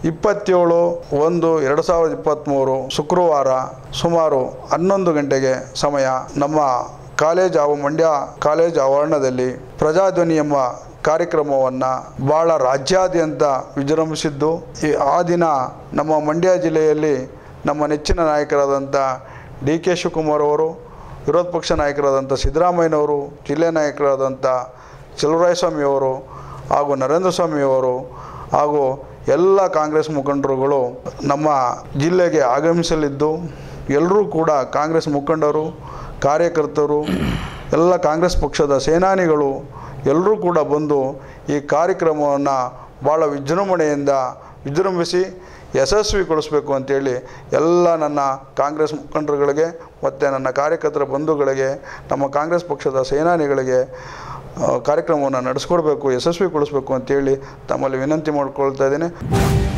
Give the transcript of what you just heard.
ಇಪ್ಪತ್ತೇಳು ಒಂದು ಎರಡು ಸಾವಿರದ ಇಪ್ಪತ್ತ್ಮೂರು ಶುಕ್ರವಾರ ಸುಮಾರು ಹನ್ನೊಂದು ಗಂಟೆಗೆ ಸಮಯ ನಮ್ಮ ಕಾಲೇಜ್ ಆವ ಮಂಡ್ಯ ಕಾಲೇಜ್ ಆವರಣದಲ್ಲಿ ಪ್ರಜಾಧ್ವನಿ ಎಂಬ ಕಾರ್ಯಕ್ರಮವನ್ನು ಭಾಳ ರಾಜ್ಯಾದ್ಯಂತ ವಿಜೃಂಭಿಸಿದ್ದು ಈ ಆ ದಿನ ನಮ್ಮ ಮಂಡ್ಯ ಜಿಲ್ಲೆಯಲ್ಲಿ ನಮ್ಮ ನೆಚ್ಚಿನ ನಾಯಕರಾದಂಥ ಡಿ ಕೆ ಶಿವಕುಮಾರ್ ಅವರು ವಿರೋಧ ಪಕ್ಷ ನಾಯಕರಾದಂಥ ಸಿದ್ದರಾಮಯ್ಯನವರು ಜಿಲ್ಲೆ ನಾಯಕರಾದಂಥ ಚಲುವರಾಯಸ್ವಾಮಿಯವರು ಹಾಗೂ ನರೇಂದ್ರ ಸ್ವಾಮಿಯವರು ಹಾಗೂ ಎಲ್ಲ ಕಾಂಗ್ರೆಸ್ ಮುಖಂಡರುಗಳು ನಮ್ಮ ಜಿಲ್ಲೆಗೆ ಆಗಮಿಸಲಿದ್ದು ಎಲ್ಲರೂ ಕೂಡ ಕಾಂಗ್ರೆಸ್ ಮುಖಂಡರು ಕಾರ್ಯಕರ್ತರು ಎಲ್ಲ ಕಾಂಗ್ರೆಸ್ ಪಕ್ಷದ ಸೇನಾನಿಗಳು ಎಲ್ಲರೂ ಕೂಡ ಬಂದು ಈ ಕಾರ್ಯಕ್ರಮವನ್ನು ಭಾಳ ವಿಜೃಂಭಣೆಯಿಂದ ವಿಜೃಂಭಿಸಿ ಯಶಸ್ವಿಗೊಳಿಸಬೇಕು ಅಂತೇಳಿ ಎಲ್ಲ ನನ್ನ ಕಾಂಗ್ರೆಸ್ ಮುಖಂಡರುಗಳಿಗೆ ಮತ್ತು ನನ್ನ ಕಾರ್ಯಕರ್ತರ ಬಂಧುಗಳಿಗೆ ನಮ್ಮ ಕಾಂಗ್ರೆಸ್ ಪಕ್ಷದ ಸೇನಾನಿಗಳಿಗೆ ಆ, ಕಾರ್ಯಕ್ರಮವನ್ನು ನಡೆಸ್ಕೊಡ್ಬೇಕು ಯಶಸ್ವಿಗೊಳಿಸ್ಬೇಕು ಅಂತೇಳಿ ತಮ್ಮಲ್ಲಿ ವಿನಂತಿ ಮಾಡ್ಕೊಳ್ತಾ ಇದ್ದೇನೆ